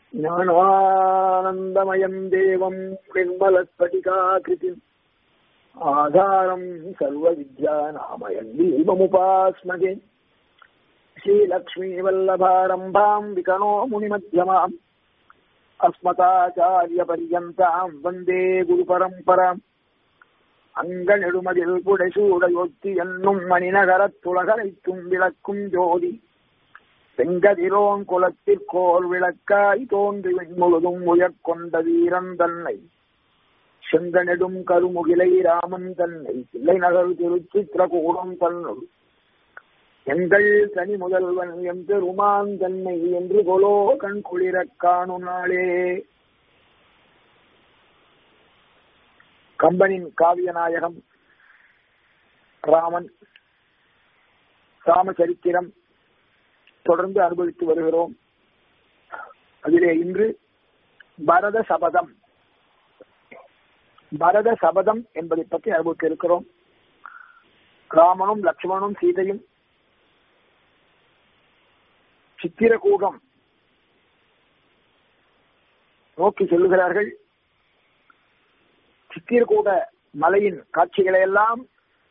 ஞானானந்தமயம் தேவம் நிர்மலஸ்பட்டிகாகிருதிம் ஆதாரம் சர்வ வித்யாநாமயம் தீபமுபாஸ்மகே ஸ்ரீலக்ஷ்மீவல்லபாரம்பாம் விகனோ முனிமத்தியமாம் அஸ்மதாச்சாரியபரியந்தாம் வந்தே குருபரம்பராம் அங்கநெடுமதில் புடைசூடையொத்தி என்னும் மணிநகரத்துலகரைத்தும் விளக்கும் ஜோதி செங்கதிரோன் குலத்திற்கோர் விளக்காய் தோன்றி முழுதும் உயர்கொண்ட வீரன் தன்னை செங்கனெடும் கருமுகிலை ராமன் தன்னை பிள்ளை நகர் திருச்சித்திரகூடம் தன்னுள் எங்கள் தனி முதல்வன் எம் பெருமான் தன்னை என்று கொலோ கண் குளிரக் காணும் நாளே கம்பனின் காவிய நாயகம் ராமன் ராமச்சரித்திரம் தொடர்ந்து அனுபவித்து வருகிறோம் அதிலே இன்று பரத சபதம் பரத சபதம் என்பதை பற்றி அனுபவிக்க இருக்கிறோம் ராமனும் லட்சுமணனும் சீதையும் சித்திரகூடம் நோக்கி செல்லுகிறார்கள் சித்திரகூட மலையின் காட்சிகளை எல்லாம்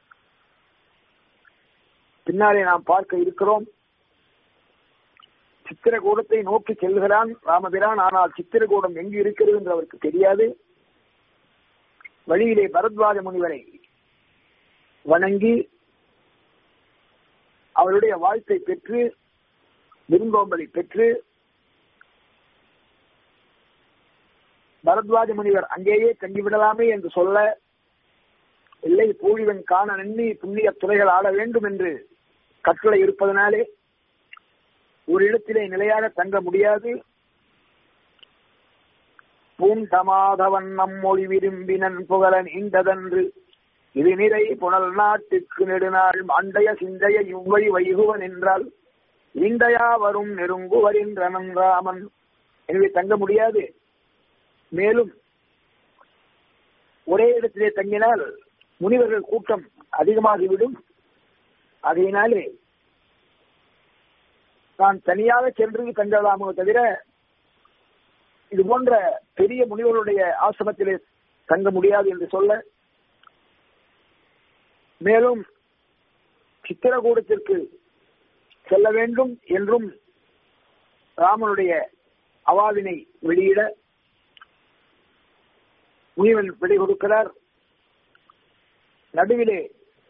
பின்னாலே நாம் பார்க்க இருக்கிறோம் சித்திரகூடத்தை நோக்கி செல்கிறான் ராமபிரான் ஆனால் சித்திரகூடம் எங்கு இருக்கிறது என்று அவருக்கு தெரியாது வழியிலே பரத்வாஜ முனிவரை வணங்கி அவருடைய வாழ்த்தை பெற்று விருந்தோம்பலை பெற்று பரத்வாஜ முனிவர் அங்கேயே தங்கிவிடலாமே என்று சொல்ல இல்லை பூழிவன் காண நன்னி புண்ணிய துறைகள் ஆட வேண்டும் என்று கட்டளை இருப்பதனாலே ஒரு இடத்திலே நிலையாக தங்க முடியாது பூண்டமாதவன் நம்மொழி விரும்பினன் புகழ நீண்டதன்று இது நிறை புனல் நாட்டுக்கு நெடுநாள் அண்டைய சிந்தைய இவ்வழி வைகுவன் என்றால் இண்டையா வரும் நெருங்குவரின்றனன் ராமன் எனவே தங்க முடியாது மேலும் ஒரே இடத்திலே தங்கினால் முனிவர்கள் கூட்டம் அதிகமாகிவிடும் ஆகையினாலே நான் தனியாக சென்று தங்கலாமோ தவிர இது போன்ற பெரிய முனிவர்களுடைய ஆசிரமத்திலே தங்க முடியாது என்று சொல்ல மேலும் சித்திரகூடத்திற்கு செல்ல வேண்டும் என்றும் ராமனுடைய அவாவினை வெளியிட முனிவன் விடை கொடுக்கிறார் நடுவிலே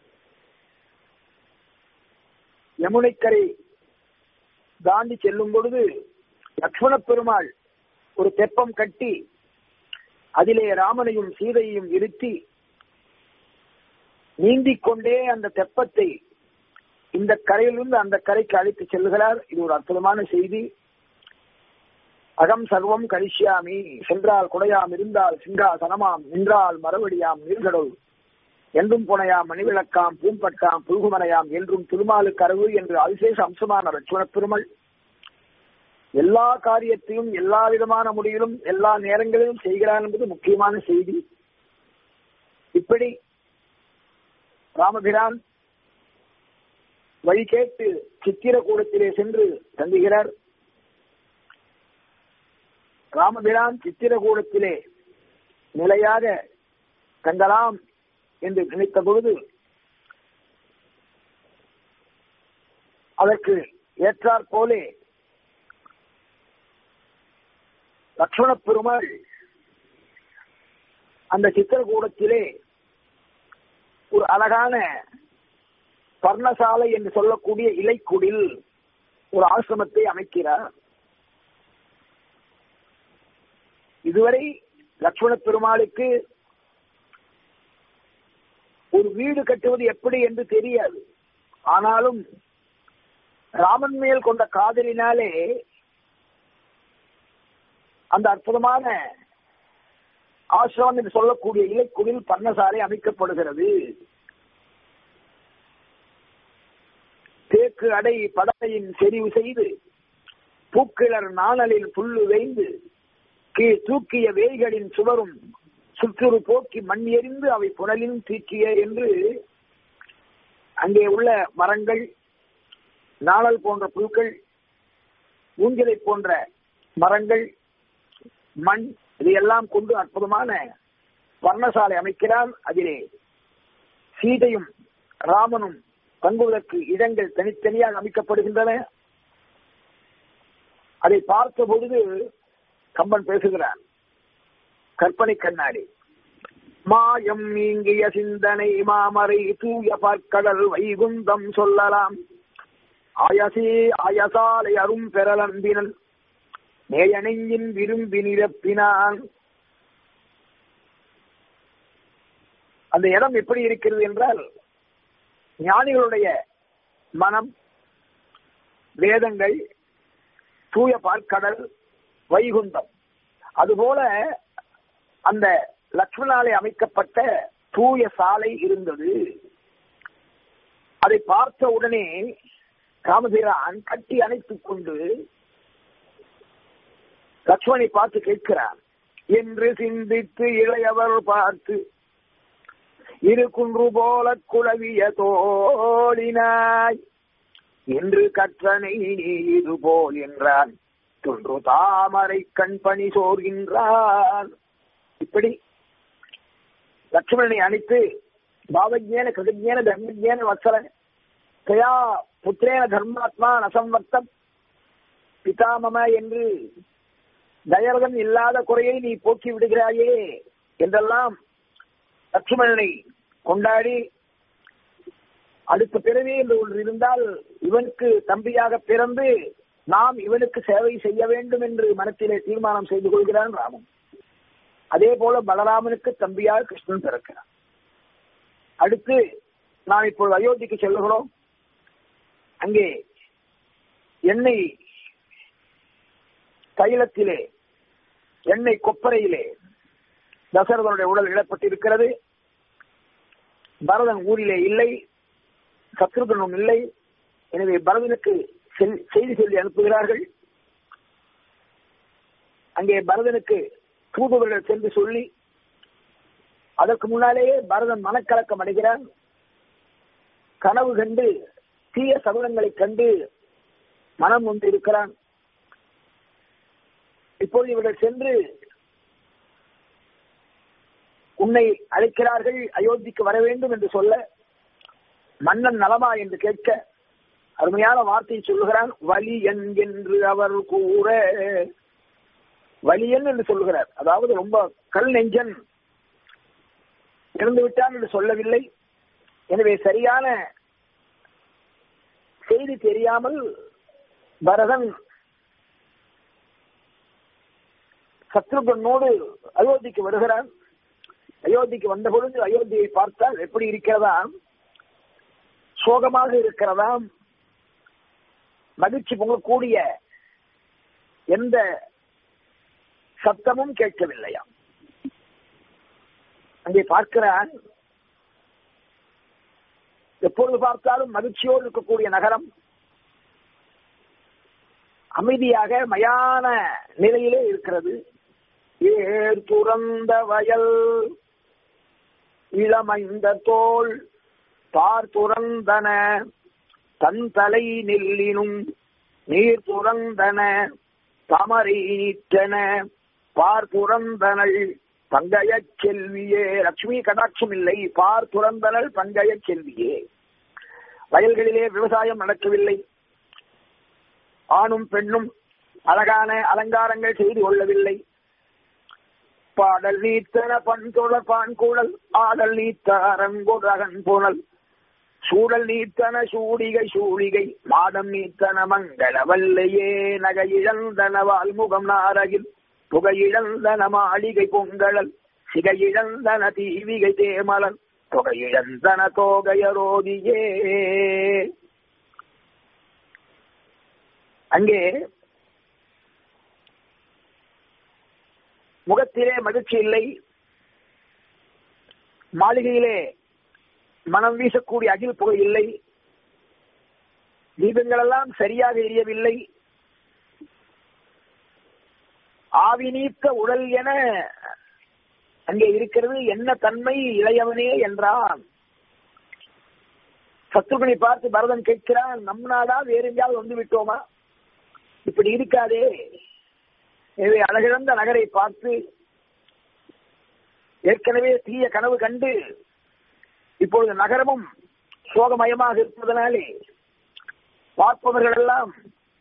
யமுனைக்கரை தாண்டி செல்லும் பொழுது லக்ஷ்மண பெருமாள் ஒரு தெப்பம் கட்டி அதிலே ராமனையும் சீதையையும் இருத்தி நீந்திக் கொண்டே அந்த தெப்பத்தை இந்த கரையிலிருந்து அந்த கரைக்கு அழைத்து செல்லுகிறார் இது ஒரு அற்புதமான செய்தி அகம் சர்வம் கரிஷ்யாமி சென்றால் குடையாம் இருந்தால் சிங்காசனமாம் நின்றால் மறுபடியாம் நீர்கடல் என்றும் புனையாம் மணிவிளக்காம் பூம்பட்டாம் புல்குமனையாம் என்றும் திருமாலு கரவு என்று அதிசேஷ அம்சமான லட்சுமண பெருமல் எல்லா காரியத்தையும் எல்லா விதமான முடிவிலும் எல்லா நேரங்களிலும் செய்கிறார் என்பது முக்கியமான செய்தி இப்படி ராமபிரான் வழி கேட்டு சித்திரகூடத்திலே சென்று தங்குகிறார் ராமபிரான் சித்திரகூடத்திலே நிலையாக தங்கலாம் என்று நினைத்த பொழுது அதற்கு ஏற்றாற் போலே லக்ஷ்மண பெருமாள் அந்த சித்திரகூடத்திலே ஒரு அழகான பர்ணசாலை என்று சொல்லக்கூடிய இலைக்குடில் ஒரு ஆசிரமத்தை அமைக்கிறார் இதுவரை லக்ஷ்மண பெருமாளுக்கு ஒரு வீடு கட்டுவது எப்படி என்று தெரியாது ஆனாலும் ராமன் மேல் கொண்ட காதலினாலே அந்த அற்புதமான ஆசிரமம் என்று சொல்லக்கூடிய இலைக்குடில் பர்ணசாலை அமைக்கப்படுகிறது தேக்கு அடை படகையின் செறிவு செய்து பூக்கிளர் நாணலில் புல்லு வைந்து கீழ் தூக்கிய வேய்களின் சுவரும் சுற்றுரு போக்கி மண் எறிந்து அவை புனலின் தீக்கிய என்று அங்கே உள்ள மரங்கள் நாணல் போன்ற புழுக்கள் ஊஞ்சலை போன்ற மரங்கள் மண் இதையெல்லாம் கொண்டு அற்புதமான வர்ணசாலை அமைக்கிறான் அதிலே சீதையும் ராமனும் தங்குவதற்கு இடங்கள் தனித்தனியாக அமைக்கப்படுகின்றன அதை பார்த்த பொழுது கம்பன் பேசுகிறான் கற்பனை கண்ணாடி மாயம் நீங்கிய சிந்தனை மாமரை தூய பார்க்கடல் வைகுந்தம் சொல்லலாம் ஆயசே ஆயசாலை அரும் பெறலம்பினல் நேயனெஞ்சின் விரும்பி நிரப்பினான் அந்த இடம் எப்படி இருக்கிறது என்றால் ஞானிகளுடைய மனம் வேதங்கள் தூய பார்க்கடல் வைகுந்தம் அதுபோல அந்த லக்ஷ்மணாலே அமைக்கப்பட்ட தூய சாலை இருந்தது அதை பார்த்த உடனே ராமபிரான் கட்டி அணைத்துக் கொண்டு லக்ஷ்மணை பார்த்து கேட்கிறான் என்று சிந்தித்து இளையவர் பார்த்து இரு குன்று போல குழவிய தோழினாய் என்று கற்றனை நீ இது போல் என்றான் தொன்று தாமரை கண் பணி சோர்கின்றான் இப்படி லட்சுமணனை அழைத்து பாவஜேன கிருதஜேன தர்மஜேன வத்சல தயா புத்திரேன தர்மாத்மா நசம்வர்த்தம் பிதாமம என்று தயரதன் இல்லாத குறையை நீ போக்கி விடுகிறாயே என்றெல்லாம் லட்சுமணனை கொண்டாடி அடுத்த பிறவி என்று ஒன்று இருந்தால் இவனுக்கு தம்பியாக பிறந்து நாம் இவனுக்கு சேவை செய்ய வேண்டும் என்று மனத்திலே தீர்மானம் செய்து கொள்கிறான் ராமன் அதே போல பலராமனுக்கு தம்பியாக கிருஷ்ணன் பிறக்கிறான் அடுத்து நாம் இப்பொழுது அயோத்திக்கு செல்லுகிறோம் அங்கே எண்ணெய் தைலத்திலே எண்ணெய் கொப்பரையிலே தசரதனுடைய உடல் இடப்பட்டிருக்கிறது பரதன் ஊரிலே இல்லை சத்ருகனும் இல்லை எனவே பரதனுக்கு செய்தி சொல்லி அனுப்புகிறார்கள் அங்கே பரதனுக்கு தூதுவர்கள் சென்று சொல்லி அதற்கு முன்னாலேயே பரதன் மனக்கலக்கம் அடைகிறான் கனவு கண்டு தீய சகுனங்களை கண்டு மனம் கொண்டு இருக்கிறான் இப்போது இவர்கள் சென்று உன்னை அழைக்கிறார்கள் அயோத்திக்கு வர வேண்டும் என்று சொல்ல மன்னன் நலமா என்று கேட்க அருமையான வார்த்தையை சொல்லுகிறான் வலியன் என்று அவர் கூற வலியன் என்று சொல்லுகிறார் அதாவது ரொம்ப கல் நெஞ்சன் இறந்து விட்டான் என்று சொல்லவில்லை எனவே சரியான செய்தி தெரியாமல் பரதன் சத்ருகனோடு அயோத்திக்கு வருகிறான் அயோத்திக்கு வந்த பொழுது அயோத்தியை பார்த்தால் எப்படி இருக்கிறதா சோகமாக இருக்கிறதாம் மகிழ்ச்சி பொங்கக்கூடிய எந்த சத்தமும் கேட்கவில்லையாம் அங்கே பார்க்கிறான் எப்பொழுது பார்த்தாலும் மகிழ்ச்சியோடு இருக்கக்கூடிய நகரம் அமைதியாக மயான நிலையிலே இருக்கிறது ஏர் துறந்த வயல் இளமைந்த தோல் பார் துறந்தன தன் தலை நெல்லினும் நீர் துறந்தன தாமரை நீற்றன பார் துறந்தனள் பங்கைய செல்வியே லட்சுமி கடாட்சம் இல்லை பார் துறந்தனள் பங்கைய செல்வியே வயல்களிலே விவசாயம் நடக்கவில்லை ஆணும் பெண்ணும் அழகான அலங்காரங்கள் செய்து கொள்ளவில்லை பாடல் நீத்தன பண்தொடர் பான்குழல் ஆடல் நீத்த அரங்குரகன் புனல் சூழல் நீத்தன சூடிகை சூழிகை மாடம் நீத்தன மங்கள வல்லையே நகை இழந்தன வால்முகம் நாரகில் புகை இழந்தன மாளிகை பொங்கழல் சிகை இழந்தன தீவிகை தேமலன் தொகை இழந்தன தோகையரோதியே அங்கே முகத்திலே மகிழ்ச்சி இல்லை மாளிகையிலே மனம் வீசக்கூடிய அகில் புகை இல்லை தீபங்கள் எல்லாம் சரியாக எரியவில்லை ஆவி நீத்த உடல் என அங்கே இருக்கிறது என்ன தன்மை இளையவனே என்றான் சத்ருகனை பார்த்து பரதன் கேட்கிறான் நம் நாடா வேற எங்கேயாவது வந்து விட்டோமா இப்படி இருக்காதே எனவே அழகிழந்த நகரை பார்த்து ஏற்கனவே தீய கனவு கண்டு இப்பொழுது நகரமும் சோகமயமாக இருப்பதனாலே பார்ப்பவர்கள் எல்லாம்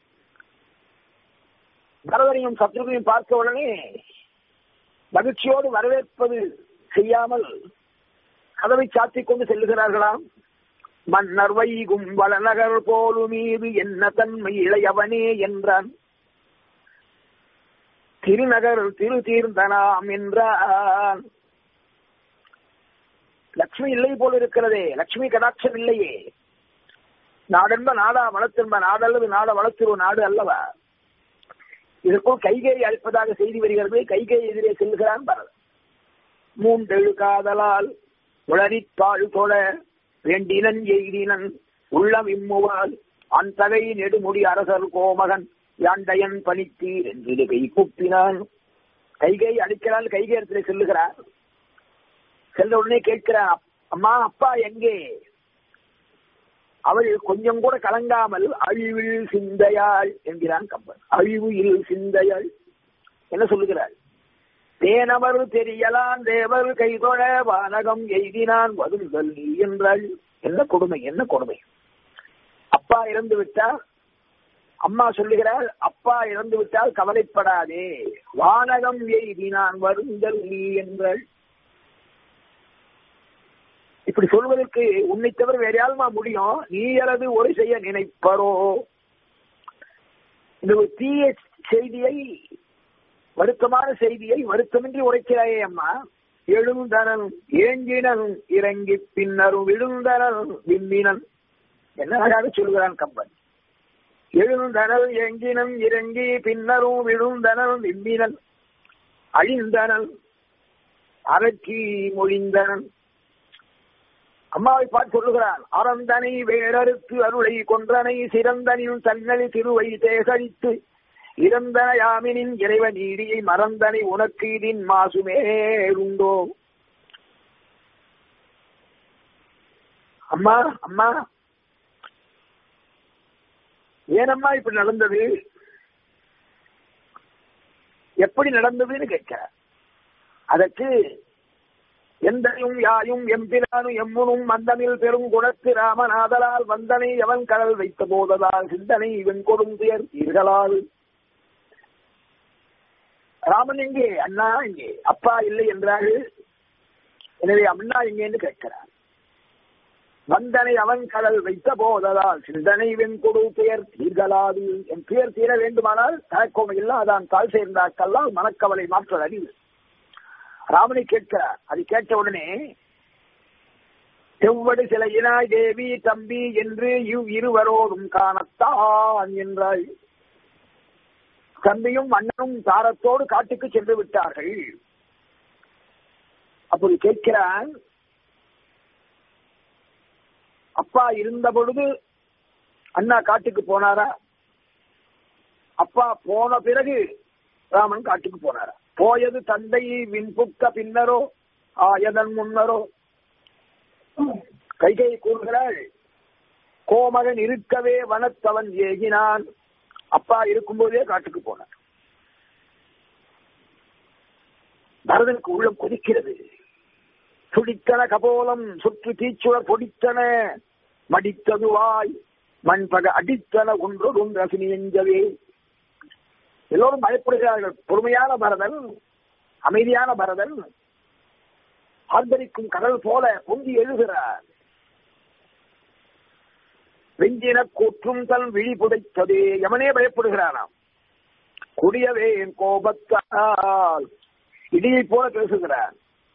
பரதனையும் சத்ருகையும் பார்த்த உடனே மகிழ்ச்சியோடு வரவேற்பது செய்யாமல் கதவை சாத்திக் கொண்டு செல்லுகிறார்களாம் மன்னர் வைகும் வளநகர் போலு மீது என்ன தன்மை இளையவனே என்றான் திருநகர் திரு தீர்ந்தனாம் என்றான் லட்சுமி இல்லை போல இருக்கிறதே லட்சுமி கடாட்சம் இல்லையே நாடென்ப நாடா வளர்த்தென்ப நாடல்லது நாட வளர்த்திரு நாடு அல்லவா இதற்குள் கைகேயை அழைப்பதாக செய்தி வருகிறது கைகை எதிரே செல்கிறான் பரதன் மூண்டெழு காதலால் உளறித்தாள் தொழ வேண்டினன் எய்தினன் உள்ளம் இம்முவால் அந்தகை நெடுமுடி அரசர் கோமகன் யாண்டையன் பணித்தீர் என்று கை கூப்பினான் கைகை அடிக்கிறாள் கைகை இடத்துல செல்லுகிறார் செல்ல உடனே கேட்கிறான் அம்மா அப்பா எங்கே அவள் கொஞ்சம் கூட கலங்காமல் அழிவில் சிந்தையாள் என்கிறான் கம்பன் அழிவு இல் சிந்தையாள் என்ன சொல்லுகிறாள் தேனவர் தெரியலான் தேவர் கைதொழ வானகம் எய்தினான் வதுங்கள் நீ என்றாள் என்ன கொடுமை என்ன கொடுமை அப்பா இறந்து விட்டால் அம்மா சொல்லுகிறாள் அப்பா இறந்து விட்டால் கவலைப்படாதே வானகம் எய்தினான் வருந்தல் நீ என்றாள் இப்படி சொல்வதற்கு உன்னை தவிர வேற யாருமா முடியும் நீ அல்லது ஒரு செய்ய நினைப்பரோ இந்த ஒரு தீய செய்தியை வருத்தமான செய்தியை வருத்தமின்றி உரைக்கிறாயே அம்மா எழுந்தனன் ஏங்கினன் இறங்கி பின்னரும் விழுந்தனன் விம்மினன் என்ன அழகாக சொல்கிறான் கம்பன் எழுந்தனல் எங்கினன் இறங்கி பின்னரும் விழுந்தனன் விம்மினன் அழிந்தனன் அரக்கி மொழிந்தனன் அம்மாவை பார்த்து சொல்லுகிறான் அறந்தனை வேறறுத்து அருளை கொன்றனை சிறந்தனின் தன்னலி திருவை சேகரித்து இறந்தன யாமினின் இறைவ நீடியை மறந்தனை உனக்கு இதின் மாசுமேருண்டோ அம்மா அம்மா ஏனம்மா இப்படி நடந்தது எப்படி நடந்ததுன்னு கேட்க அதற்கு எந்தையும் யாயும் எம்பிரானும் எம்முனும் மந்தமில் பெரும் குணத்து ராமநாதலால் வந்தனை எவன் கடல் வைத்த போததால் சிந்தனை இவன் கொடும் துயர் ஈர்களால் ராமன் எங்கே அண்ணா எங்கே அப்பா இல்லை என்றாள் எனவே அண்ணா எங்கேன்னு கேட்கிறார் வந்தனை அவன் கடல் வைத்த போததால் சிந்தனை வெண்கொடு பெயர் தீர்களாது என் பெயர் தீர வேண்டுமானால் தனக்கோமை இல்லாதான் தாழ் சேர்ந்தாக்கெல்லாம் மனக்கவலை மாற்றல் அறிவு ராமனை கேட்கிறார் அது கேட்ட உடனே செவ்வடு சில இனாய் தேவி தம்பி என்று இவ் இருவரோடும் காணத்தான் என்றாள் தம்பியும் அண்ணனும் தாரத்தோடு காட்டுக்கு சென்று விட்டார்கள் அப்போது கேட்கிறான் அப்பா இருந்த பொழுது அண்ணா காட்டுக்கு போனாரா அப்பா போன பிறகு ராமன் காட்டுக்கு போனாரா போயது தந்தை விண்புக்க பின்னரோ ஆயதன் முன்னரோ கைகை கூறுகிறாள் கோமகன் இருக்கவே வனத்தவன் ஏகினான் அப்பா இருக்கும்போதே காட்டுக்கு போனார் பரதனுக்கு உள்ளம் கொதிக்கிறது துடித்தன கபோலம் சுற்று தீச்சுடர் பொடித்தன மடித்ததுவாய் மண்பக அடித்தன ஒன்றொரு ரசினி எஞ்சவே எல்லோரும் பயப்படுகிறார்கள் பொறுமையான பரதன் அமைதியான பரதன் ஆர்ப்பரிக்கும் கடல் போல பொங்கி எழுகிறார் வெஞ்சின கூற்றும் தன் விழி புடைத்ததே எவனே பயப்படுகிறானாம் கொடியவே என் கோபத்தால் இடியை போல பேசுகிறார்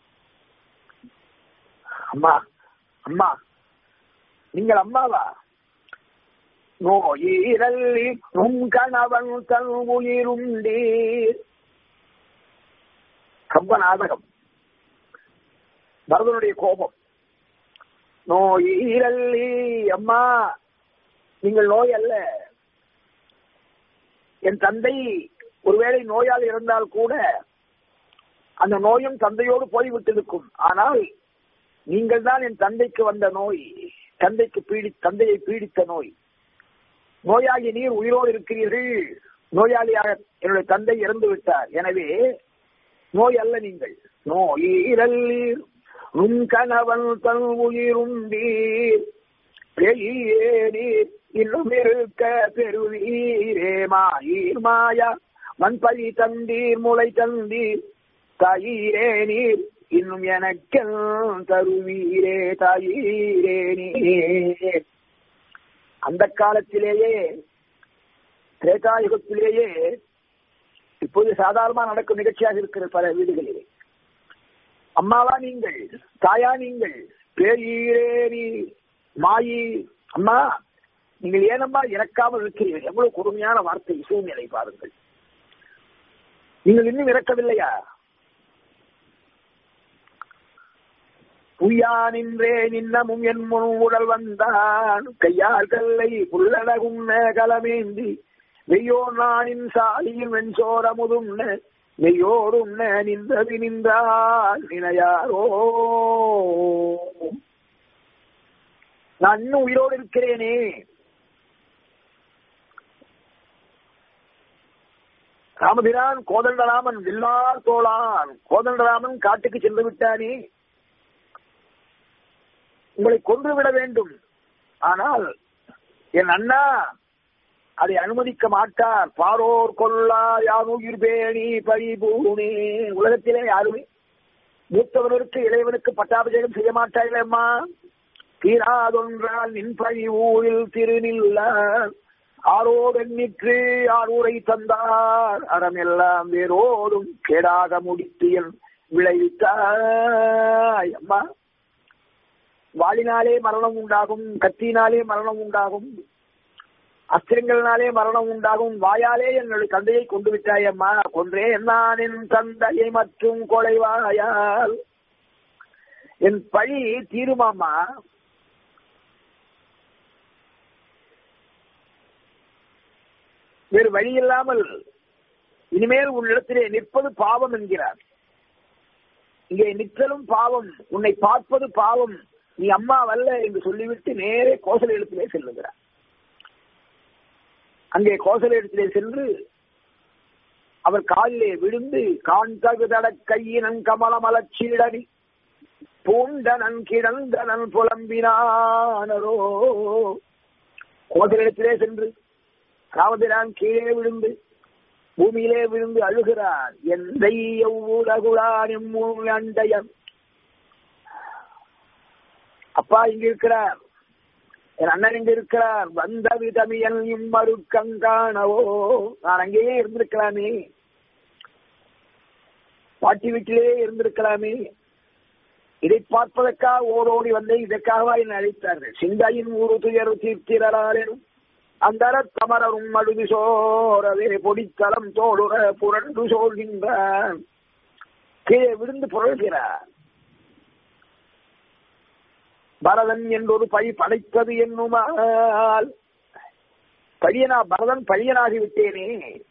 அம்மா அம்மா நீங்கள் அம்மாவா நோயிரல்லி உன் கணவன் தன் உயிருண்டே கம்ப நாடகம் பரதனுடைய கோபம் நோயிரல்லி அம்மா நீங்கள் நோய் அல்ல என் தந்தை ஒருவேளை நோயால் இருந்தால் கூட அந்த நோயும் தந்தையோடு போய்விட்டிருக்கும் ஆனால் நீங்கள் தான் என் தந்தைக்கு வந்த நோய் தந்தைக்கு பீடி தந்தையை பீடித்த நோய் நோயாகி நீர் உயிரோடு இருக்கிறீர்கள் நோயாளியாக என்னுடைய தந்தை இறந்து விட்டார் எனவே நோய் அல்ல நீங்கள் நோயீரல்லீர் உன் கணவன் தன் உயிருண்டீர் பெரியேனீர் இன்னும் இருக்க பெருவீரே மாயீர் மாயா மண்பழி தந்தீர் முளை தந்தீர் தாயீரே நீர் இன்னும் எனக்கு தருவீரே தாயீரே நீர் அந்த காலத்திலேயே திரேதாயுகத்திலேயே இப்போது சாதாரணமா நடக்கும் நிகழ்ச்சியாக இருக்கிற பல வீடுகளிலே அம்மாவா நீங்கள் தாயா நீங்கள் பேரீரே நீ மாயி அம்மா நீங்கள் ஏனம்மா இறக்காமல் இருக்கிறீர்கள் எவ்வளவு கொடுமையான வார்த்தை சூழ்நிலை பாருங்கள் நீங்கள் இன்னும் இறக்கவில்லையா புய்யா நின்றே நின்னமும் என் முன் உடல் வந்தான் கையால் கல்லை புல்லடகுண்ண கலமேந்தி வெய்யோ நானின் சாலியின் வெண்சோரமுதும் மெய்யோடும் நின்றவி நின்றால் நினையாரோ நான் இன்னும் உயிரோடு இருக்கிறேனே ராமபிரான் கோதண்டராமன் வில்லார் தோளான் கோதண்டராமன் காட்டுக்கு சென்று விட்டானே உங்களை கொன்று விட வேண்டும் ஆனால் என் அண்ணா அதை அனுமதிக்க மாட்டார் பாரோர் கொல்லா யானுயிர் பேணி பரிபூனே உலகத்திலே யாருமே மூத்தவனுக்கு இளையவனுக்கு பட்டாபிஷேகம் செய்ய மாட்டார்களேம்மா தீராதொன்றால் நின் பழி ஊரில் திருநில்லார் ஆரோடெண்ணிற்று ஆரூரை தந்தார் அறமெல்லாம் வேரோடும் கேடாக முடித்து என் விளைவித்தாய் அம்மா வாளினாலே மரணம் உண்டாகும் கத்தினாலே மரணம் உண்டாகும் அஸ்திரங்களினாலே மரணம் உண்டாகும் வாயாலே என்னுடைய தந்தையை கொண்டு விட்டாயம்மா கொன்றே நான் என் தந்தையை மற்றும் கொலைவாயால் என் பழி தீருமாமா வேறு வழி இல்லாமல் இனிமேல் உன்னிடத்திலே நிற்பது பாவம் என்கிறார் இங்கே நிற்றலும் பாவம் உன்னை பார்ப்பது பாவம் நீ அம்மா வல்ல என்று சொல்லிவிட்டு நேரே கோசல இடத்திலே செல்லுகிறார் அங்கே கோசல இடத்திலே சென்று அவர் காலிலே விழுந்து காண்தகுதட கையினன் கமலமலச்சீடனி பூண்டனன் கிடந்தனன் புலம்பினானரோ கோசலிடத்திலே சென்று ராமபிரான் கீழே விழுந்து பூமியிலே விழுந்து அழுகிறார் எந்த எவ்வுலகுளான் அண்டையன் அப்பா இங்க இருக்கிறார் என் அண்ணன் இங்க இருக்கிறார் வந்த விதமியன் இம்மருக்கங்கானவோ நான் அங்கேயே இருந்திருக்கலாமே பாட்டி வீட்டிலே இருந்திருக்கலாமே இதை பார்ப்பதற்காக ஓடோடி வந்தேன் இதற்காகவா என்னை அழைத்தார்கள் சிந்தாயின் ஊரு துயர் தீர்த்திரலாலும் அந்தர தமரரும் மழுது சோரவே பொடித்தளம் தோடுற புரண்டு சோழ்கின்றான் கீழே விழுந்து புரள்கிறார் பரதன் என்றொரு பழி படைத்தது என்னுமால் பழியனா பரதன் பழியனாகி விட்டேனே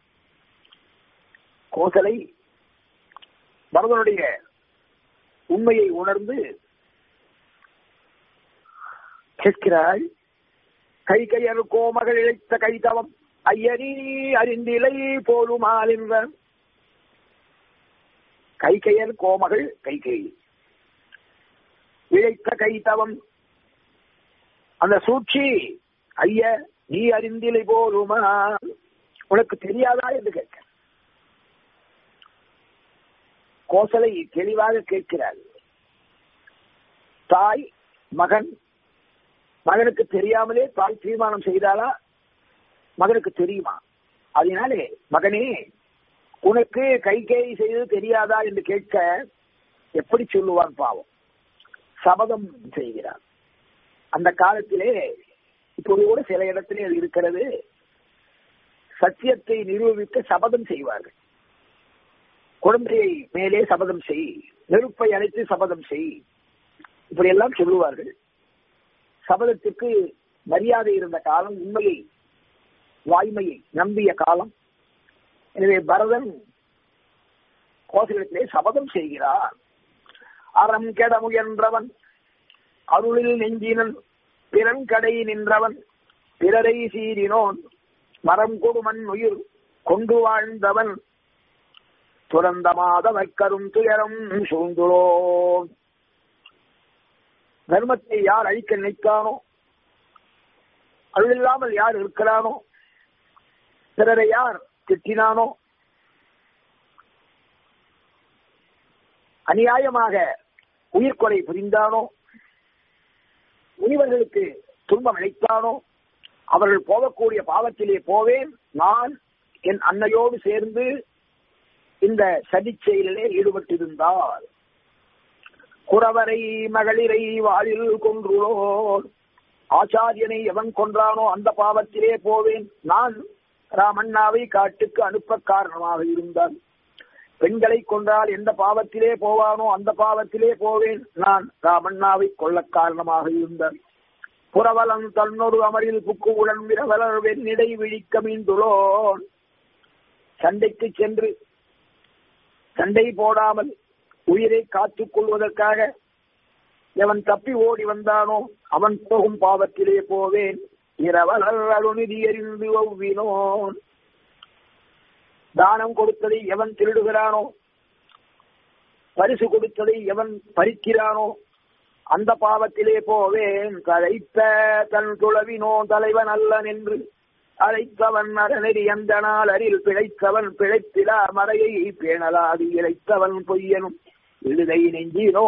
கோசலை பரதனுடைய உண்மையை உணர்ந்து கேட்கிறாள் கை கையர் கோமகள் இழைத்த கைதவம் ஐயனி அறிந்திலை போலுமால் என்ற கை கையர் கோமகள் கை கை இழைத்த கைதவம் அந்த சூழ்ச்சி ஐய நீ அறிந்திலை போலுமா உனக்கு தெரியாதா என்று கேட்க கோசலை தெளிவாக கேட்கிறார் தாய் மகன் மகனுக்கு தெரியாமலே தாய் தீர்மானம் செய்தாலா மகனுக்கு தெரியுமா அதனாலே மகனே உனக்கு கை கை செய்தது தெரியாதா என்று கேட்க எப்படி சொல்லுவான் பாவம் சபதம் செய்கிறார் அந்த காலத்திலே இப்போது கூட சில இடத்திலே அது இருக்கிறது சத்தியத்தை நிரூபிக்க சபதம் செய்வார்கள் குழந்தையை மேலே சபதம் செய் நெருப்பை அழைத்து சபதம் செய் இப்படி எல்லாம் சொல்லுவார்கள் சபதத்துக்கு மரியாதை இருந்த காலம் உண்மையை வாய்மையை நம்பிய காலம் எனவே பரதன் கோசலத்திலே சபதம் செய்கிறார் அறம் கெட முயன்றவன் அருளில் நெஞ்சினன் பிறன் கடை நின்றவன் பிறரை சீரினோன் மரம் கொடுமன் உயிர் கொண்டு வாழ்ந்தவன் துறந்த மாதவர்க்கரும் துயரம் சூழ்ந்துளோ தர்மத்தை யார் அழிக்க நினைத்தானோ அருளில்லாமல் யார் இருக்கிறானோ பிறரை யார் திட்டினானோ அநியாயமாக உயிர்கொலை புரிந்தானோ முனிவர்களுக்கு துன்பம் அளித்தானோ அவர்கள் போகக்கூடிய பாவத்திலே போவேன் நான் என் அன்னையோடு சேர்ந்து இந்த சதி செயலிலே ஈடுபட்டிருந்தால் குறவரை மகளிரை வாழில் கொன்றுளோர் ஆச்சாரியனை எவன் கொன்றானோ அந்த பாவத்திலே போவேன் நான் ராமண்ணாவை காட்டுக்கு அனுப்ப காரணமாக இருந்தான் பெண்களை கொன்றால் எந்த பாவத்திலே போவானோ அந்த பாவத்திலே போவேன் நான் ராமண்ணாவை கொல்ல காரணமாக இருந்தான் புறவலன் தன்னொரு அமரில் புக்குவுடன் விரவலர் வெண்ணிடை விழிக்க மீண்டுளோன் சண்டைக்கு சென்று சண்டை போடாமல் உயிரை காத்துக் கொள்வதற்காக எவன் தப்பி ஓடி வந்தானோ அவன் போகும் பாவத்திலே போவேன் இரவலர் அருணிதி எறிந்து ஒவ்வினோன் தானம் கொடுத்ததை எவன் திருடுகிறானோ பரிசு கொடுத்ததை எவன் பறிக்கிறானோ அந்த பாவத்திலே போவேன் கழைத்த தன் துளவினோ தலைவன் அல்லன் என்று அழைத்தவன் அறநெறி அந்த நாள் அரில் பிழைத்தவன் பிழைத்திலா மறையை பேணலாதி இழைத்தவன் பொய்யனும் விடுதை நெஞ்சினோ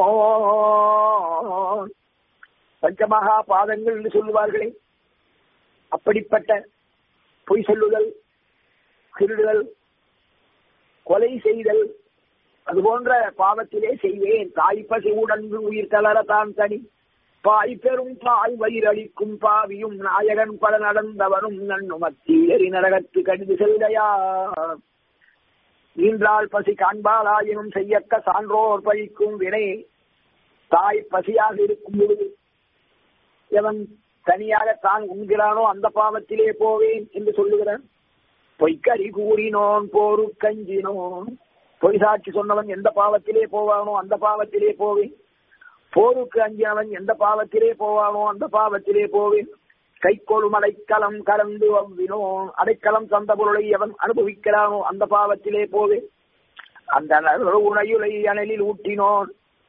பஞ்சமகா பாதங்கள் என்று சொல்லுவார்களே அப்படிப்பட்ட பொய் சொல்லுதல் திருடுதல் கொலை செய்தல் அது போன்ற பாவத்திலே செய்வேன் தாய் பசி உடன்று உயிர் தளர தான் தனி பாய் பெரும் பாய் வயிறளிக்கும் பாவியும் நாயகன் பல நடந்தவனும் நன்னு மத்தியறி நரகத்து கடிது செல்கையா நீன்றால் பசி காண்பாலாயினும் செய்யக்க சான்றோர் பழிக்கும் வினை தாய் பசியாக இருக்கும் பொழுது எவன் தனியாக தான் உண்கிறானோ அந்த பாவத்திலே போவேன் என்று சொல்லுகிறான் பொய்க்கறி கூறினோன் போரு கஞ்சினோன் பொய் சாட்சி சொன்னவன் எந்த பாவத்திலே போவானோ அந்த பாவத்திலே போவேன் போருக்கு அஞ்சினவன் எந்த பாவத்திலே போவானோ அந்த பாவத்திலே போவேன் கைக்கொள்ளும் அடைக்கலம் கலந்து அவ்வினோன் அடைக்கலம் தந்த பொருளை எவன் அனுபவிக்கிறானோ அந்த பாவத்திலே போவேன் அந்த உணையுலை அனலில் ஊட்டினோன்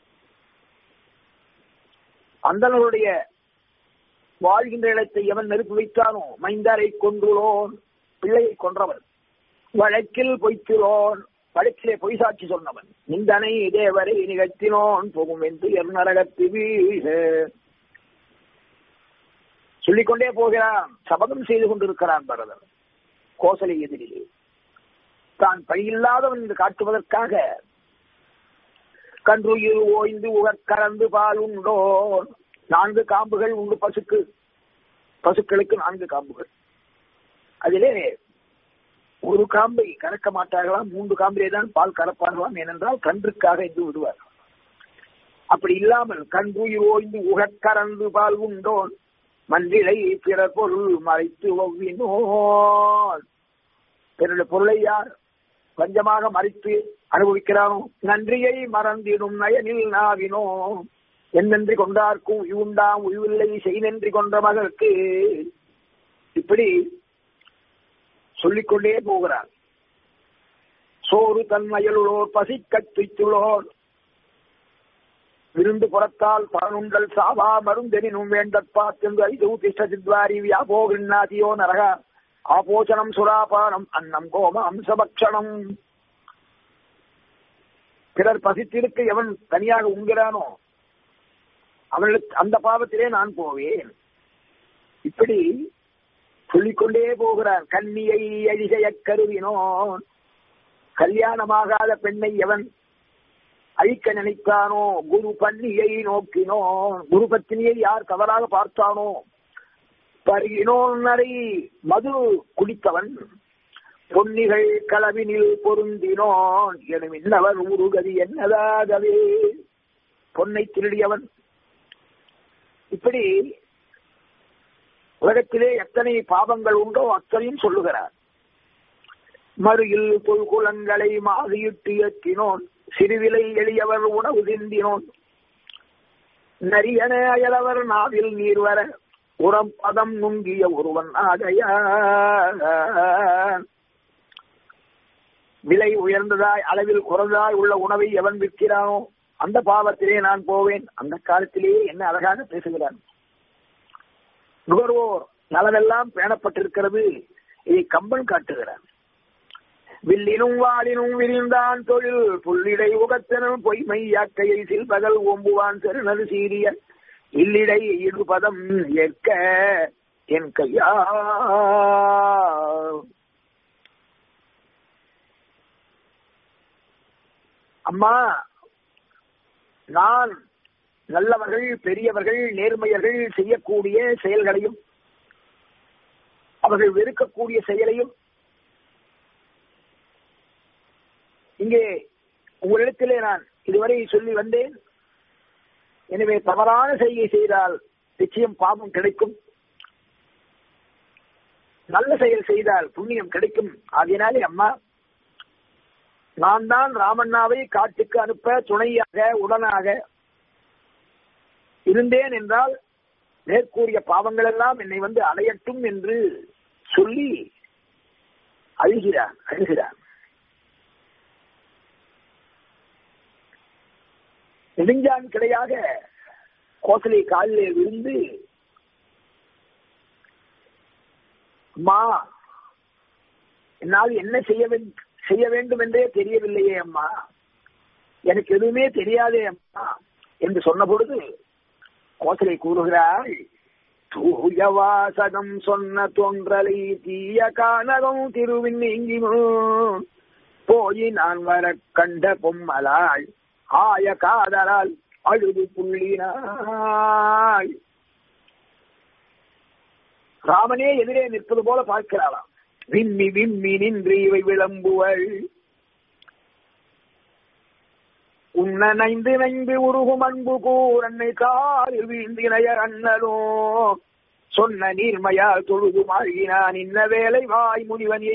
அந்தனருடைய வாழ்கின்ற இடத்தை எவன் நெருப்பு வைத்தானோ மைந்தரை கொன்றுளோன் பிள்ளையை கொன்றவன் வழக்கில் பொய்த்துளோன் வழக்கிலே பொய் சாட்சி சொன்னவன் நிந்தனை தேவரை நிகழ்த்தினோன் போகும் என்று எர்நரகத்து வீழ சொல்லிக்கொண்டே போகிறான் சபதம் செய்து கொண்டிருக்கிறான் பரதன் கோசலை எதிரிலே தான் பழியில்லாதவன் என்று காட்டுவதற்காக கன்றுயிர் ஓய்ந்து உகக்கறந்து பால் உண்டோ நான்கு காம்புகள் உண்டு பசுக்கு பசுக்களுக்கு நான்கு காம்புகள் அதிலே ஒரு காம்பை கறக்க மாட்டார்களாம் மூன்று காம்பிலே தான் பால் கறப்பார்களாம் ஏனென்றால் கன்றுக்காக என்று விடுவார் அப்படி இல்லாமல் கன்றுயிர் ஓய்ந்து உகக்கறந்து பால் உண்டோன் மன்றிலை பிறர் பொருள் மறைத்து ஒவ்வினோன் பிறருடைய பொருளை யார் கொஞ்சமாக மறைத்து அனுபவிக்கிறானோ நன்றியை மறந்திடும் நயனில் நாவினோ என்னென்றி கொண்டார்க்கும் உண்டாம் உய்வில்லை செய்தென்றி கொன்ற மகற்கு இப்படி சொல்லிக்கொண்டே போகிறார் சோறு தன்மயலுளோர் பசிக்கத் துய்த்துளோர் விருந்து புறத்தால் பரனுண்டல் சாவா மருந்தெனினும் வேண்டற்பாத்தென்று ஐது திஷ்டசித்வாரி வியாபோகிண்ணாதியோ நரக ஆபோச்சனம் சுராபானம் அன்னம் கோம அம்சபக்ஷணம் பிறர் பசித்திருக்க எவன் தனியாக உண்கிறானோ அவர்களுக்கு அந்த பாவத்திலே நான் போவேன் இப்படி சொல்லிக்கொண்டே போகிறான் கண்ணியை அழிசைய கருவினோன் கல்யாணமாகாத பெண்ணை எவன் அழிக்க நினைத்தானோ குரு பன்னியை நோக்கினோன் குரு பத்தினியை யார் தவறாக பார்த்தானோ பருகினோன் நரை மது குடித்தவன் பொன்னிகள் களவினில் பொருந்தினோன் எனும் இன்னவர் உருகதி என்னதாகவே பொன்னை திருடியவன் இப்படி உலகத்திலே எத்தனை பாவங்கள் உண்டோ அத்தனையும் சொல்லுகிறார் மறுயில் தொல்குலங்களை மாதியிட்டு ஏற்றினோன் சிறுவிலை எளியவர் உணவு சிந்தினோன் நரியன அயலவர் நாவில் நீர் வர உரம் பதம் நுங்கிய ஒருவன் ஆகைய விலை உயர்ந்ததாய் அளவில் குறைந்ததாய் உள்ள உணவை எவன் விற்கிறானோ அந்த பாவத்திலே நான் போவேன் அந்த காலத்திலேயே என்ன அழகாக பேசுகிறான் நுகர்வோர் நலவெல்லாம் பேணப்பட்டிருக்கிறது இதை கம்பன் காட்டுகிறான் வில்லினும் வாளினும் விரிந்தான் தொழில் புள்ளிடை உகத்தனும் பொய்மை யாக்கையை சில்பகல் ஓம்புவான் செருநது சீரிய இல்லிடை இடுபதம் ஏற்க என் கையா அம்மா நான் நல்லவர்கள் பெரியவர்கள் நேர்மையர்கள் செய்யக்கூடிய செயல்களையும் அவர்கள் வெறுக்கக்கூடிய செயலையும் இங்கே உங்களிடத்திலே நான் இதுவரை சொல்லி வந்தேன் எனவே தவறான செய்கை செய்தால் நிச்சயம் பாவம் கிடைக்கும் நல்ல செயல் செய்தால் புண்ணியம் கிடைக்கும் ஆகையினாலே அம்மா நான் தான் ராமண்ணாவை காட்டுக்கு அனுப்ப துணையாக உடனாக இருந்தேன் என்றால் மேற்கூறிய பாவங்கள் எல்லாம் என்னை வந்து அடையட்டும் என்று சொல்லி அழுகிறான் அழுகிறான் நெடுஞ்சான் கிடையாக கோசலை காலிலே விழுந்து அம்மா என்னால் என்ன செய்ய செய்ய வேண்டும் என்றே தெரியவில்லையே அம்மா எனக்கு எதுவுமே தெரியாதே அம்மா என்று சொன்ன பொழுது கோசலை கூறுகிறாள் தூய வாசகம் சொன்ன தோன்றலை தீய கானகம் திருவின் நீங்கினோ போய் நான் வர கண்ட பொம்மலாள் ஆய காதலால் அழுது புள்ளினாள் ராமனே எதிரே நிற்பது போல பார்க்கிறாளாம் விம்மி விம்மி நின்று இவை விளம்புவள் உன்ன நைந்து நைந்து உருகும் அன்பு கூரன்னை காலில் வீழ்ந்தினைய அண்ணலோ சொன்ன நீர்மையால் தொழுது மாழ்கினான் இன்ன வேலை வாய் முனிவன்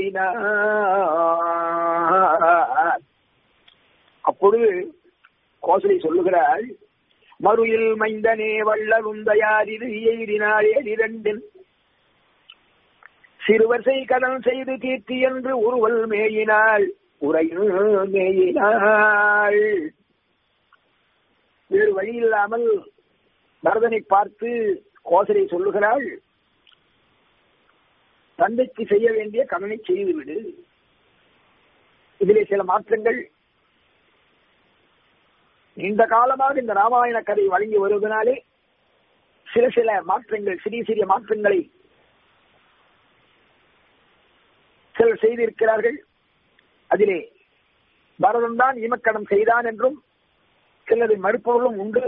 எய்தினார் அப்பொழுது கோசலை சொல்லுகிறாள் மறுயில் மைந்தனே வள்ளலுந்தயாரிது எய்தினாள் எதிரண்டின் சிறுவர்சை கடன் செய்து தீர்த்தி என்று உருவல் மேயினாள் உரையில் மேயினாள் வேறு வழி இல்லாமல் பரதனை பார்த்து கோசலை சொல்லுகிறாள் தந்தைக்கு செய்ய வேண்டிய கடனை செய்துவிடு இதிலே சில மாற்றங்கள் நீண்ட காலமாக இந்த ராமாயண கதை வழங்கி வருவதனாலே சில சில மாற்றங்கள் சிறிய சிறிய மாற்றங்களை சிலர் செய்திருக்கிறார்கள் அதிலே பரதன் தான் இமக்கடம் செய்தான் என்றும் சிலரை மறுப்பவர்களும் உண்டு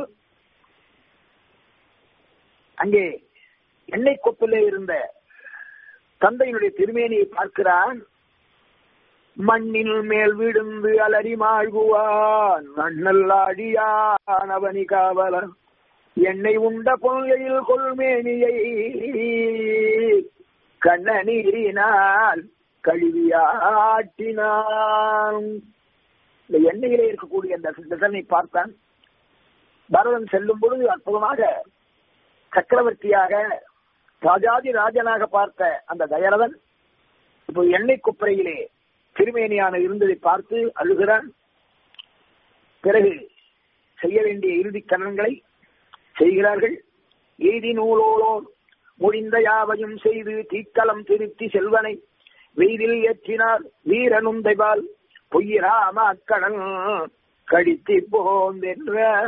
அங்கே எண்ணெய் கொப்பிலே இருந்த தந்தையினுடைய திருமேனியை பார்க்கிறான் மண்ணில் மேல் விழுந்து அலறி மாழ்குவான் மண்ணல் அடியான் அவனி காவலன் எண்ணெய் உண்ட பொல்லையில் கொள்மேனியை கண்ணநீரினால் கழுவியாட்டினான் இந்த எண்ணெயிலே இருக்கக்கூடிய அந்த திசனை பார்த்தான் பரதன் செல்லும் பொழுது அற்புதமாக சக்கரவர்த்தியாக ராஜாதி ராஜனாக பார்த்த அந்த தயரதன் இப்போ எண்ணெய் குப்பரையிலே திருமேனியான இருந்ததை பார்த்து அழுகிறான் பிறகு செய்ய வேண்டிய இறுதி கடன்களை செய்கிறார்கள் எய்தி நூலோலோர் முடிந்த யாவையும் செய்து தீக்கலம் திருத்தி செல்வனை வெயிலில் ஏற்றினார் வீரனும் தைபால் பொய்யிராம அக்கடன் கடித்து போந்தென்ற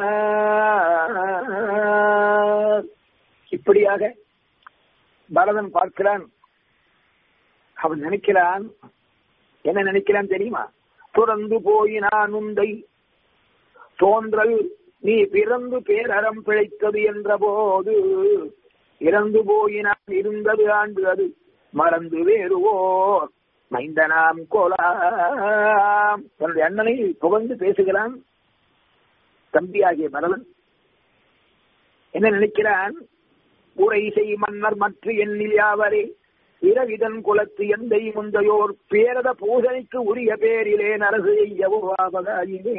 இப்படியாக பரதன் பார்க்கிறான் அவன் நினைக்கிறான் என்ன நினைக்கிறான் தெரியுமா துறந்து போயினான் உந்தை தோன்றல் நீ பிறந்து பேரறம் பிழைத்தது என்ற போது இறந்து போயினான் இருந்தது ஆண்டு அது மறந்து வேறுவோர் மைந்தனாம் கோலாம் தன்னுடைய அண்ணனை புகழ்ந்து பேசுகிறான் தம்பியாகிய பரதன் என்ன நினைக்கிறான் உரை செய் மன்னர் மற்ற எண்ணில் யாவரே இரவிதன் குலத்து எந்தை முந்தையோர் பேரத பூசனைக்கு உரிய பேரிலே நரசு செய்யவுவாவதாயினே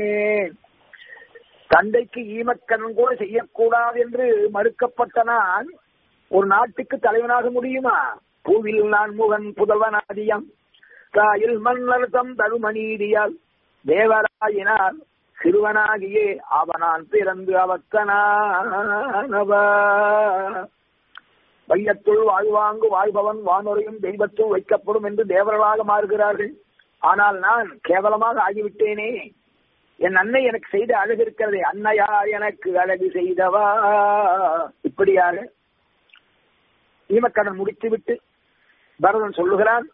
தந்தைக்கு ஈமக்கணன் கூட செய்யக்கூடாது என்று மறுக்கப்பட்ட நான் ஒரு நாட்டுக்கு தலைவனாக முடியுமா பூவில் நான் முகன் புதல்வனாதியம் திருக்காயில் மன்னர்த்தம் தருமநீதியால் தேவராயினார் சிறுவனாகியே அவனான் பிறந்து அவக்கனானவா வையத்துள் வாழ்வாங்கு வாழ்பவன் வானுரையும் தெய்வத்துள் வைக்கப்படும் என்று தேவர்களாக மாறுகிறார்கள் ஆனால் நான் கேவலமாக ஆகிவிட்டேனே என் அன்னை எனக்கு செய்த அழகு இருக்கிறதே அன்னையா எனக்கு அழகு செய்தவா இப்படியாக ஈமக்கடன் முடித்துவிட்டு பரதன் சொல்லுகிறான்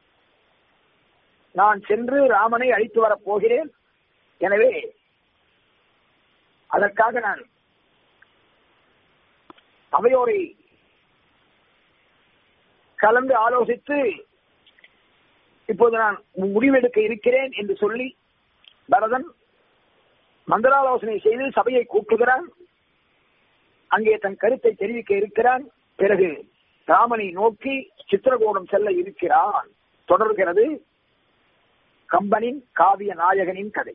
நான் சென்று ராமனை அழைத்து வரப் போகிறேன் எனவே அதற்காக நான் அவையோரை கலந்து ஆலோசித்து இப்போது நான் முடிவெடுக்க இருக்கிறேன் என்று சொல்லி பரதன் மந்திராலோசனை செய்து சபையை கூட்டுகிறான் அங்கே தன் கருத்தை தெரிவிக்க இருக்கிறான் பிறகு ராமனை நோக்கி சித்திரகூடம் செல்ல இருக்கிறான் தொடர்கிறது கம்பனின் காவிய நாயகனின் கதை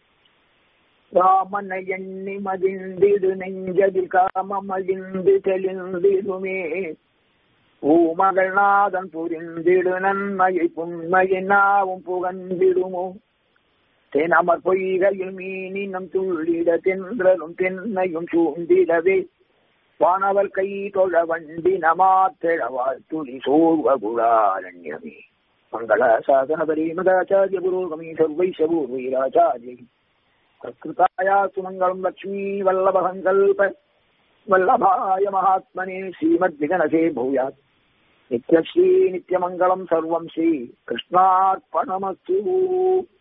ராமனை எண்ணி மதிந்திடு நெஞ்சதில் காமமகிழ்ந்து தெளிந்திடுமே பூமகள் நாதன் புரிந்திடு நன்மையை புண்மையினாவும் புகழ்ந்திடுமோ தெனமர் பொய்கையில் மீனினம் துள்ளிட தென்றலும் தென்னையும் சூழ்ந்திடவே வானவர் கை தொழ வண்டி நமாத்திழவாள் துளி சோர்வகுளாரண்யமே மங்கள சாதனபரி மதாச்சாரிய புரோகமி சர்வை சபூர்வீராச்சாரிய பிரகிருதாயா சுமங்கலம் லக்ஷ்மீ வல்லபகங்கல்ப வல்லபாய மகாத்மனே ஸ்ரீமத் விகனசே பூயாத் நித்யஸ்ரீ நித்யமங்கலம் சர்வம் ஸ்ரீ கிருஷ்ணார்ப்பணமஸ்து